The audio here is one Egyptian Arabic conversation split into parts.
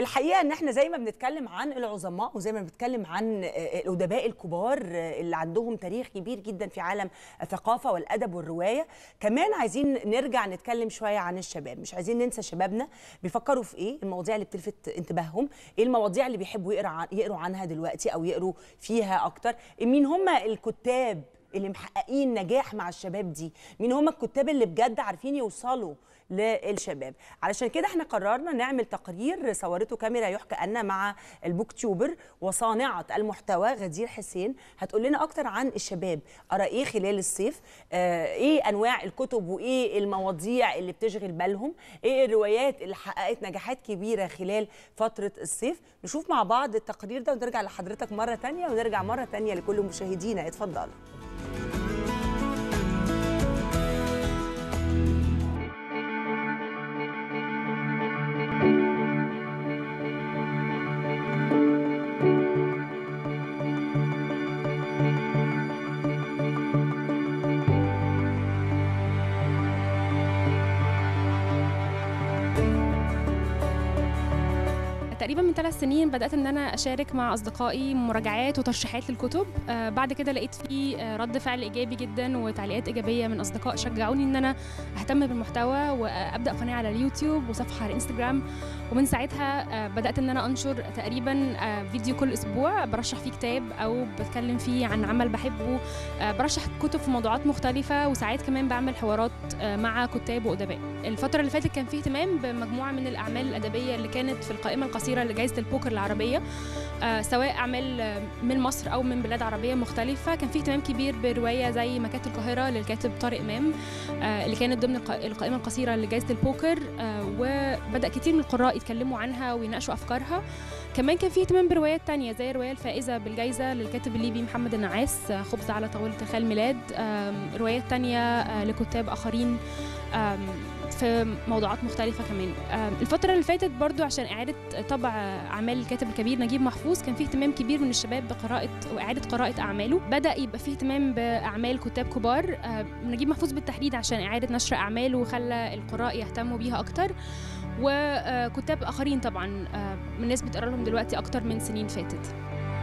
الحقيقه ان احنا زي ما بنتكلم عن العظماء وزي ما بنتكلم عن الادباء الكبار اللي عندهم تاريخ كبير جدا في عالم الثقافه والادب والروايه كمان عايزين نرجع نتكلم شويه عن الشباب مش عايزين ننسى شبابنا بيفكروا في ايه المواضيع اللي بتلفت انتباههم ايه المواضيع اللي بيحبوا يقرا عن يقروا عنها دلوقتي او يقروا فيها اكتر مين هم الكتاب اللي محققين نجاح مع الشباب دي مين هم الكتاب اللي بجد عارفين يوصلوا للشباب علشان كده احنا قررنا نعمل تقرير صورته كاميرا يحكى أن مع البوك تيوبر وصانعة المحتوى غدير حسين هتقول لنا أكتر عن الشباب قرا إيه خلال الصيف آه إيه أنواع الكتب وإيه المواضيع اللي بتشغل بالهم إيه الروايات اللي حققت نجاحات كبيرة خلال فترة الصيف نشوف مع بعض التقرير ده ونرجع لحضرتك مرة تانية ونرجع مرة تانية لكل مشاهدينا اتفضلوا تقريبا من ثلاث سنين بدات ان انا اشارك مع اصدقائي مراجعات وترشيحات للكتب آه بعد كده لقيت في آه رد فعل ايجابي جدا وتعليقات ايجابيه من اصدقاء شجعوني ان انا اهتم بالمحتوى وابدا قناه على اليوتيوب وصفحه على الانستجرام ومن ساعتها آه بدات ان انا انشر تقريبا آه فيديو كل اسبوع برشح فيه كتاب او بتكلم فيه عن عمل بحبه آه برشح كتب في موضوعات مختلفه وساعات كمان بعمل حوارات آه مع كتاب وادباء الفتره اللي فاتت كان فيه اهتمام بمجموعه من الاعمال الادبيه اللي كانت في القائمه القصيره لجائزه البوكر العربيه آه سواء اعمال آه من مصر او من بلاد عربيه مختلفه كان في اهتمام كبير بروايه زي مكات القاهره للكاتب طارق امام آه اللي كانت ضمن القائمه القصيره لجائزه البوكر آه وبدا كتير من القراء يتكلموا عنها ويناقشوا افكارها كمان كان في اهتمام بروايات تانية زي الرواية الفائزة بالجائزة للكاتب الليبي محمد النعاس خبز على طاولة الخال ميلاد روايات تانية لكتاب آخرين في موضوعات مختلفة كمان الفترة اللي فاتت برضو عشان إعادة طبع أعمال الكاتب الكبير نجيب محفوظ كان في اهتمام كبير من الشباب بقراءة وإعادة قراءة أعماله بدأ يبقى في اهتمام بأعمال كتاب كبار نجيب محفوظ بالتحديد عشان إعادة نشر أعماله وخلى القراء يهتموا بيها أكتر وكتاب آخرين طبعا الناس بتقرا لهم دلوقتي أكتر من سنين فاتت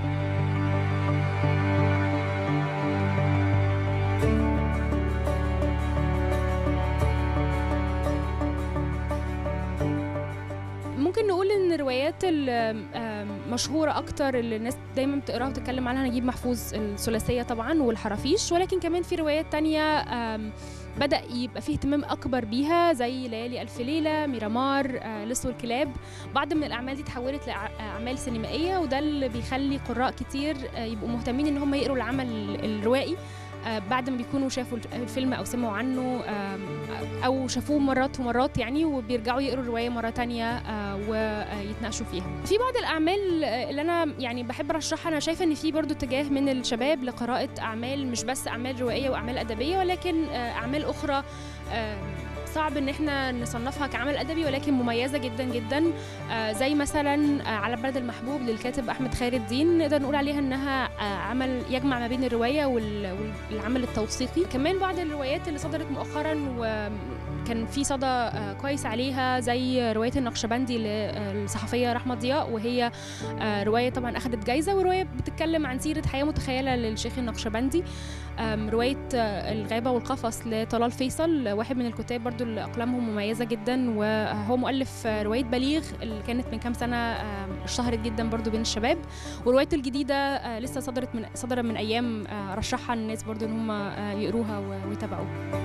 ممكن نقول ان الروايات المشهوره اكتر اللي الناس دايما بتقراها وتتكلم عنها نجيب محفوظ الثلاثيه طبعا والحرافيش ولكن كمان في روايات تانية بدا يبقى فيه اهتمام اكبر بيها زي ليالي الف ليله ميرامار لص والكلاب بعض من الاعمال دي تحولت لاعمال سينمائيه وده اللي بيخلي قراء كتير يبقوا مهتمين ان هم يقروا العمل الروائي بعد ما بيكونوا شافوا الفيلم او سمعوا عنه او شافوه مرات ومرات يعني وبيرجعوا يقروا الروايه مره تانية ويتناقشوا فيها في بعض الاعمال اللي انا يعني بحب ارشحها انا شايفه ان في برضو اتجاه من الشباب لقراءه اعمال مش بس اعمال روائيه واعمال ادبيه ولكن اعمال اخرى صعب ان احنا نصنفها كعمل ادبي ولكن مميزه جدا جدا آه زي مثلا آه على البلد المحبوب للكاتب احمد خير الدين نقدر نقول عليها انها آه عمل يجمع ما بين الروايه والعمل التوثيقي كمان بعض الروايات اللي صدرت مؤخرا وكان في صدى كويس عليها زي روايه النقشبندي للصحفيه رحمه ضياء وهي روايه طبعا اخذت جايزه وروايه بتتكلم عن سيره حياه متخيله للشيخ النقشبندي روايه الغابه والقفص لطلال فيصل واحد من الكتاب برضو اللي اقلامهم مميزه جدا وهو مؤلف روايه بليغ اللي كانت من كام سنه اشتهرت جدا برضو بين الشباب وروايته الجديده لسه صدرت من صدر من ايام رشحها الناس برضو ان هم يقروها ويتابعوها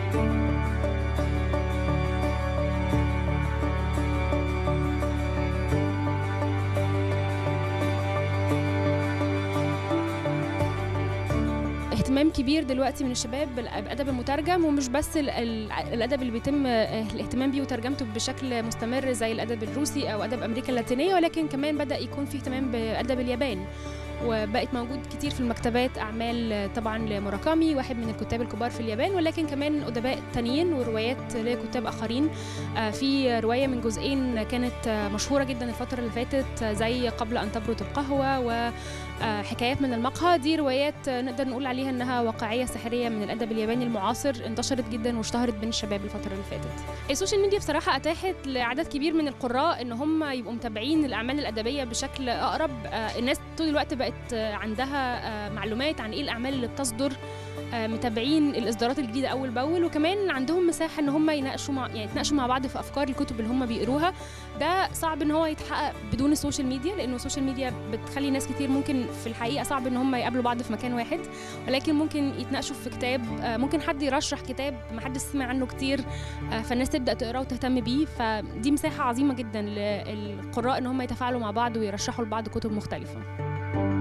اهتمام كبير دلوقتي من الشباب بالادب المترجم ومش بس الادب اللي بيتم الاهتمام بيه وترجمته بشكل مستمر زي الادب الروسي او ادب امريكا اللاتينيه ولكن كمان بدا يكون في اهتمام بادب اليابان وبقت موجود كتير في المكتبات اعمال طبعا لمراكامي واحد من الكتاب الكبار في اليابان ولكن كمان ادباء تانيين وروايات لكتاب اخرين في روايه من جزئين كانت مشهوره جدا الفتره اللي فاتت زي قبل ان تبرد القهوه وحكايات من المقهى دي روايات نقدر نقول عليها انها واقعيه سحريه من الادب الياباني المعاصر انتشرت جدا واشتهرت بين الشباب الفتره اللي فاتت السوشيال ميديا بصراحه اتاحت لعدد كبير من القراء ان هم يبقوا متابعين الاعمال الادبيه بشكل اقرب الناس طول الوقت بقت عندها معلومات عن ايه الاعمال اللي بتصدر متابعين الاصدارات الجديده اول باول وكمان عندهم مساحه ان هم يناقشوا مع يعني يتناقشوا مع بعض في افكار الكتب اللي هم بيقروها ده صعب ان هو يتحقق بدون السوشيال ميديا لانه السوشيال ميديا بتخلي ناس كتير ممكن في الحقيقه صعب ان هم يقابلوا بعض في مكان واحد ولكن ممكن يتناقشوا في كتاب ممكن حد يرشح كتاب ما حدش سمع عنه كتير فالناس تبدا تقراه وتهتم بيه فدي مساحه عظيمه جدا للقراء ان هم يتفاعلوا مع بعض ويرشحوا لبعض كتب مختلفه